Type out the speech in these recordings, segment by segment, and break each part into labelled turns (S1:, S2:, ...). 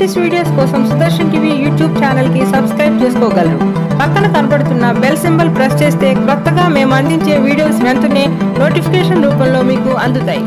S1: latest videos కోసం Sudarshan TV YouTube ఛానల్కి subscribe చేసుకోగలరు పక్కన కనబడుతున్న బెల్ సింబల్ ప్రెస్ చేస్తే కొత్తగా మేము అందించే వీడియోస్ వెంటనే నోటిఫికేషన్ రూపంలో మీకు అందుతాయి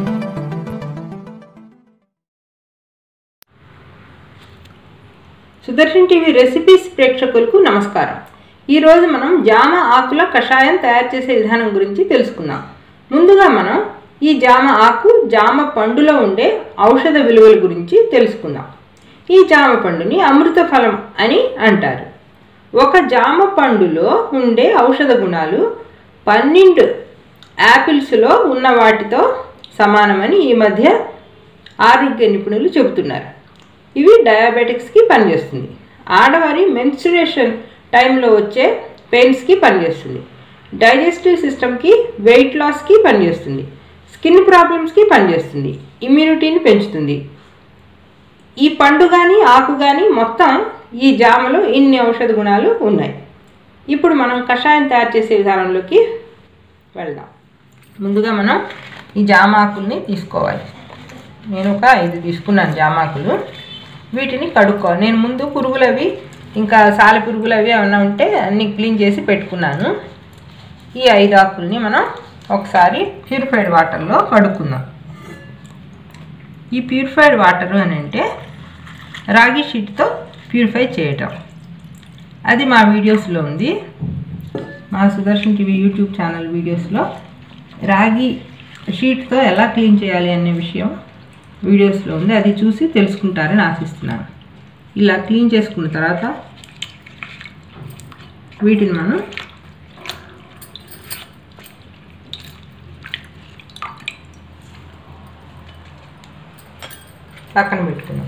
S1: సుదర్శన్ టీవీ రెసిపీస్ ప్రేక్షకులకు నమస్కారం ఈరోజు మనం జామ ఆకుల కషాయం తయారు చేసే విధానం గురించి తెలుసుకుందాం ముందుగా మనం ఈ జామ ఆకు జామ పండులో ఉండే ఔషధ విలువల గురించి తెలుసుకుందాం ఈ జామ పండుని అమృత ఫలం అని అంటారు ఒక జామ పండులో ఉండే ఔషధ గుణాలు పన్నెండు యాపిల్స్లో ఉన్న వాటితో సమానమని ఈ మధ్య ఆరోగ్య నిపుణులు చెబుతున్నారు ఇవి డయాబెటిక్స్కి పనిచేస్తుంది ఆడవారి మెన్స్ట్రుయేషన్ టైంలో వచ్చే పెయిన్స్కి పనిచేస్తుంది డైజెస్టివ్ సిస్టమ్కి వెయిట్ లాస్కి పనిచేస్తుంది స్కిన్ ప్రాబ్లమ్స్కి పనిచేస్తుంది ఇమ్యూనిటీని పెంచుతుంది ఈ పండు కానీ ఆకు కానీ మొత్తం ఈ జామలో ఇన్ని ఔషధ గుణాలు ఉన్నాయి ఇప్పుడు మనం కషాయం తయారు చేసే విధానంలోకి వెళ్దాం ముందుగా మనం ఈ జామ ఆకుల్ని తీసుకోవాలి నేను ఒక ఐదు తీసుకున్నాను జామాకులు వీటిని కడుక్కోవాలి నేను ముందు పురుగులు అవి ఇంకా సాల పురుగులు అవి ఏమైనా ఉంటే అన్నీ క్లీన్ చేసి పెట్టుకున్నాను ఈ ఐదు ఆకుల్ని మనం ఒకసారి ప్యూరిఫైడ్ వాటర్లో కడుక్కుందాం ఈ ప్యూరిఫైడ్ వాటర్ అని అంటే రాగి షీట్తో ప్యూరిఫై చేయటం అది మా వీడియోస్లో ఉంది మా సుదర్శన్ టీవీ యూట్యూబ్ ఛానల్ వీడియోస్లో రాగి షీట్తో ఎలా క్లీన్ చేయాలి అనే విషయం వీడియోస్లో ఉంది అది చూసి తెలుసుకుంటారని ఆశిస్తున్నాను ఇలా క్లీన్ చేసుకున్న తర్వాత వీటిని మనం పక్కన పెట్టుకున్నాం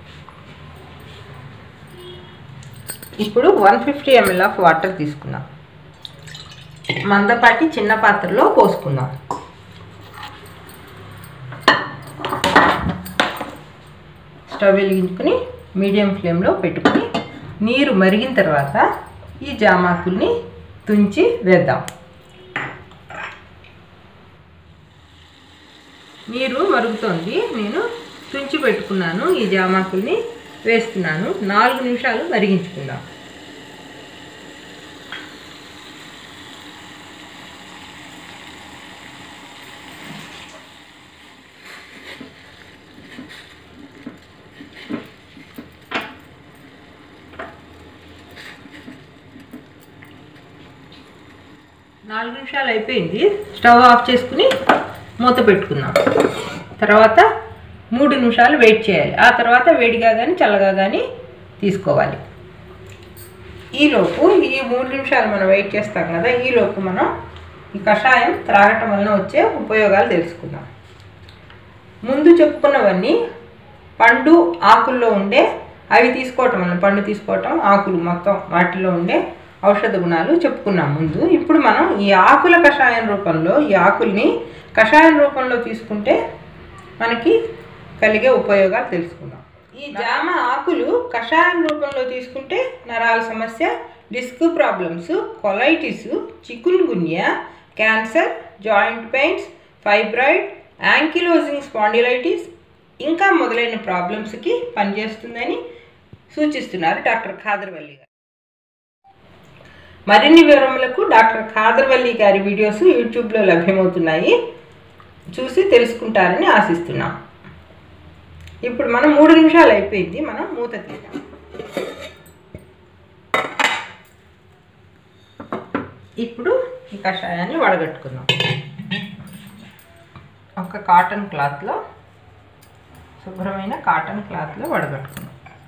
S1: ఇప్పుడు one fifty ml of water తీసుకుందాం మందపాటి చిన్న పాత్రలో పోసుకుందాం స్టవ్ వెలిగించుకొని మీడియం ఫ్లేమ్లో పెట్టుకుని నీరు మరిగిన తర్వాత ఈ జామాకుల్ని తుంచి వేద్దాం నీరు మరుగుతోంది నేను తుంచి పెట్టుకున్నాను ఈ జామాకుల్ని వేస్తున్నాను నాలుగు నిమిషాలు మరిగించుకుందాం నాలుగు నిమిషాలు అయిపోయింది స్టవ్ ఆఫ్ చేసుకుని మూత పెట్టుకుందాం తర్వాత మూడు నిమిషాలు వెయిట్ చేయాలి ఆ తర్వాత వేడిగా కానీ చల్లగా కానీ తీసుకోవాలి ఈలోపు ఈ మూడు నిమిషాలు మనం వెయిట్ చేస్తాం కదా ఈలోపు మనం ఈ కషాయం త్రాగటం వలన వచ్చే ఉపయోగాలు తెలుసుకుందాం ముందు చెప్పుకున్నవన్నీ పండు ఆకుల్లో ఉండే అవి తీసుకోవటం వలన పండు తీసుకోవటం ఆకులు మొత్తం వాటిలో ఉండే ఔషధ గుణాలు చెప్పుకున్నాం ముందు ఇప్పుడు మనం ఈ ఆకుల కషాయం రూపంలో ఈ ఆకుల్ని కషాయం రూపంలో తీసుకుంటే మనకి కలిగే ఉపయోగాలు తెలుసుకుందాం ఈ జామ ఆకులు కషాయం రూపంలో తీసుకుంటే నరాల సమస్య disc problems colitis chikungunya cancer joint pains fibroid ankylosing spondylitis ఇంకా మొదలైన ప్రాబ్లమ్స్కి పనిచేస్తుందని సూచిస్తున్నారు డాక్టర్ ఖాదర్వల్లి గారు మరిన్ని వివరములకు డాక్టర్ ఖాదర్వల్లి గారి వీడియోస్ యూట్యూబ్లో లభ్యమవుతున్నాయి చూసి తెలుసుకుంటారని ఆశిస్తున్నాం ఇప్పుడు మనం మూడు నిమిషాలు అయిపోయింది మనం మూత తీద్దాం ఇప్పుడు ఈ కషాయాన్ని వడగట్టుకుందాం ఒక కాటన్ క్లాత్లో శుభ్రమైన కాటన్ క్లాత్లో వడగట్టుకుందాం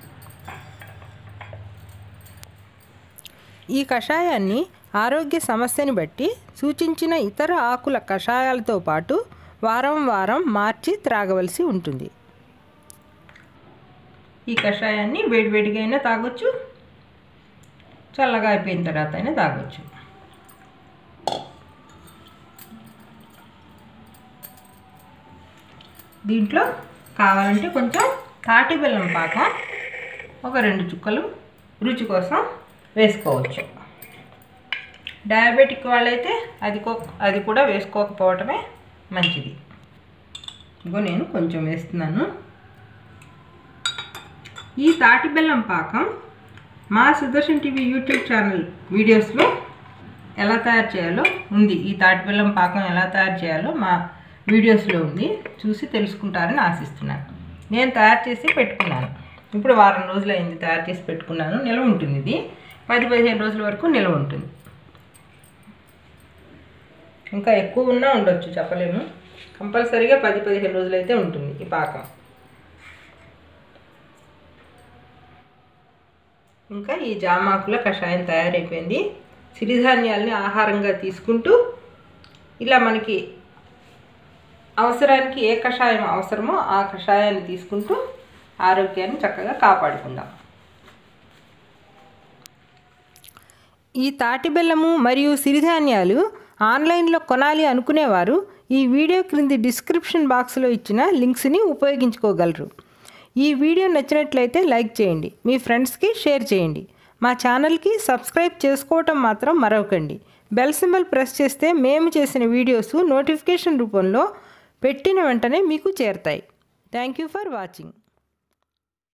S1: ఈ కషాయాన్ని ఆరోగ్య సమస్యని బట్టి సూచించిన ఇతర ఆకుల కషాయాలతో పాటు వారం వారం మార్చి త్రాగవలసి ఉంటుంది ఈ కషాయాన్ని వేడివేడిగా అయినా తాగొచ్చు చల్లగా అయిపోయిన తర్వాత అయినా తాగొచ్చు దీంట్లో కావాలంటే కొంచెం తాటి బెల్లం పాక ఒక రెండు చుక్కలు రుచి కోసం వేసుకోవచ్చు డయాబెటిక్ వాళ్ళైతే అది కో అది కూడా వేసుకోకపోవటమే మంచిది ఇగో నేను కొంచెం వేస్తున్నాను ఈ తాటి బెల్లం పాకం మా సుదర్శన్ టీవీ యూట్యూబ్ ఛానల్ వీడియోస్లో ఎలా తయారు చేయాలో ఉంది ఈ తాటి బెల్లం పాకం ఎలా తయారు చేయాలో మా వీడియోస్లో ఉంది చూసి తెలుసుకుంటారని ఆశిస్తున్నాను నేను తయారు చేసి పెట్టుకున్నాను ఇప్పుడు వారం రోజులు అయింది తయారు చేసి పెట్టుకున్నాను నిల్వ ఉంటుంది ఇది పది పదిహేను రోజుల వరకు నిల్వ ఉంటుంది ఇంకా ఎక్కువ ఉన్నా ఉండొచ్చు చెప్పలేము కంపల్సరీగా పది పదిహేను రోజులు అయితే ఉంటుంది ఈ పాకం ఇంకా ఈ జామాకుల కషాయం తయారైపోయింది సిరిధాన్యాల్ని ఆహారంగా తీసుకుంటూ ఇలా మనకి అవసరానికి ఏ కషాయం అవసరమో ఆ కషాయాన్ని తీసుకుంటూ ఆరోగ్యాన్ని చక్కగా కాపాడుకుందాం ఈ తాటి బెల్లము మరియు సిరిధాన్యాలు ఆన్లైన్లో కొనాలి అనుకునేవారు ఈ వీడియో క్రింది డిస్క్రిప్షన్ బాక్స్లో ఇచ్చిన లింక్స్ని ఉపయోగించుకోగలరు ఈ వీడియో నచ్చినట్లయితే లైక్ చేయండి మీ ఫ్రెండ్స్కి షేర్ చేయండి మా ఛానల్కి సబ్స్క్రైబ్ చేసుకోవటం మాత్రం మరవకండి బెల్ సింబల్ ప్రెస్ చేస్తే మేము చేసిన వీడియోస్ నోటిఫికేషన్ రూపంలో పెట్టిన వెంటనే మీకు చేరుతాయి థ్యాంక్ యూ ఫర్ వాచింగ్